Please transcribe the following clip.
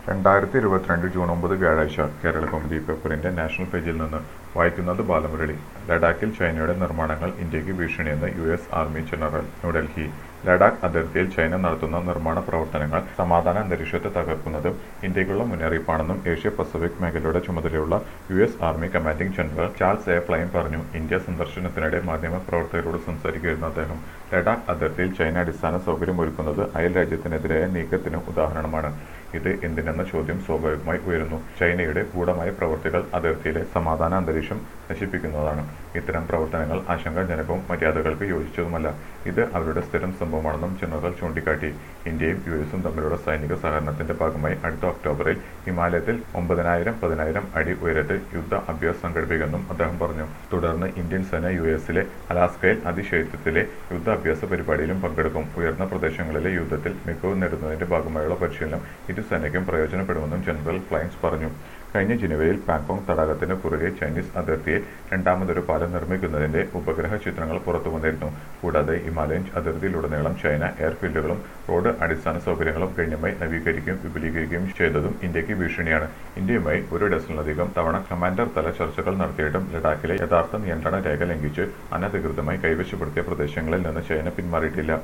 രണ്ടായിരത്തി ഇരുപത്തിരണ്ട് ജൂൺ ഒമ്പത് വ്യാഴാഴ്ച കേരള കൗമുദി പേപ്പറിന്റെ നാഷണൽ പേജിൽ നിന്ന് വായിക്കുന്നത് ബാലമുരളി ലഡാക്കിൽ ചൈനയുടെ നിർമ്മാണങ്ങൾ ഇന്ത്യക്ക് ഭീഷണിയെന്ന് U S army general New Delhi Ladakh അതിർത്തിയിൽ ചൈന നടത്തുന്ന നിർമ്മാണ പ്രവർത്തനങ്ങൾ സമാധാന അന്തരീക്ഷത്തെ തകർക്കുന്നതും ഇന്ത്യക്കുള്ള മുന്നറിയിപ്പാണെന്നും ഏഷ്യ പസഫിക് മേഖലയുടെ ചുമതലയുള്ള U S army commanding general Charles A Flynn പറഞ്ഞു ഇന്ത്യ സന്ദർശനത്തിനിടെ മാധ്യമ പ്രവർത്തകരോട് സംസാരിക്കുകയായിരുന്നു അദ്ദേഹം ലഡാക്ക് അതിർത്തിയിൽ ചൈന അടിസ്ഥാന സൗകര്യം ഒരുക്കുന്നത് അയൽ രാജ്യത്തിനെതിരായ നീക്കത്തിന് ഉദാഹരണമാണ് ഇത് എന്തിനെന്ന ചോദ്യം സ്വാഭാവികമായി ഉയരുന്നു ചൈനയുടെ ഗൂഢമായ പ്രവൃത്തികൾ അതിർത്തിയിലെ സമാധാന അന്തരീക്ഷം നശിപ്പിക്കുന്നതാണ് ഇത്തരം പ്രവർത്തനങ്ങൾ ആശങ്കാജനകവും മര്യാദകൾക്ക് യോജിച്ചതുമല്ല ഇത് അവരുടെ സ്ഥിരം സംഭവമാണെന്നും ജനറൽ ചൂണ്ടിക്കാട്ടി ഇന്ത്യയും യു എസും തമ്മിലുള്ള സൈനിക സഹകരണത്തിന്റെ ഭാഗമായി അടുത്ത ഒക്ടോബറിൽ ഹിമാലയത്തിൽ ഒമ്പതിനായിരം പതിനായിരം അടി ഉയരത്തിൽ യുദ്ധ അഭ്യാസം സംഘടിപ്പിക്കുമെന്നും അദ്ദേഹം പറഞ്ഞു തുടർന്ന് ഇന്ത്യൻ സേന യു എസിലെ അലാസ്കയിൽ അതിശൈത്യത്തിലെ യുദ്ധാഭ്യാസ പരിപാടിയിലും പങ്കെടുക്കും ഉയർന്ന പ്രദേശങ്ങളിലെ യുദ്ധത്തിൽ മികവ് നേടുന്നതിന്റെ ഭാഗമായുള്ള പരിശീലനം ഇരു സേനയ്ക്കും പ്രയോജനപ്പെടുമെന്നും ജനറൽ ഫ്ലൈൻസ് പറഞ്ഞു കഴിഞ്ഞ ജനുവരിയിൽ പാങ്കോങ് തടാകത്തിന് കുറുകെ ചൈനീസ് അതിർത്തിയിൽ രണ്ടാമതൊരു പാലം നിർമ്മിക്കുന്നതിന്റെ ഉപഗ്രഹ ചിത്രങ്ങൾ പുറത്തുവന്നിരുന്നു കൂടാതെ ഹിമാലയൻ അതിർത്തിയിലുടനീളം ചൈന എയർഫീൽഡുകളും റോഡ് അടിസ്ഥാന സൗകര്യങ്ങളും ഗണ്യമായി നവീകരിക്കുകയും വിപുലീകരിക്കുകയും ചെയ്തതും ഇന്ത്യക്ക് ഭീഷണിയാണ് ഇന്ത്യയുമായി ഒരു ഡസനിലധികം തവണ കമാൻഡർ തല ചർച്ചകൾ നടത്തിയിട്ടും ലഡാക്കിലെ യഥാർത്ഥ നിയന്ത്രണ രേഖ ലംഘിച്ച് അനധികൃതമായി കൈവശപ്പെടുത്തിയ പ്രദേശങ്ങളിൽ നിന്ന് ചൈന പിന്മാറിയിട്ടില്ല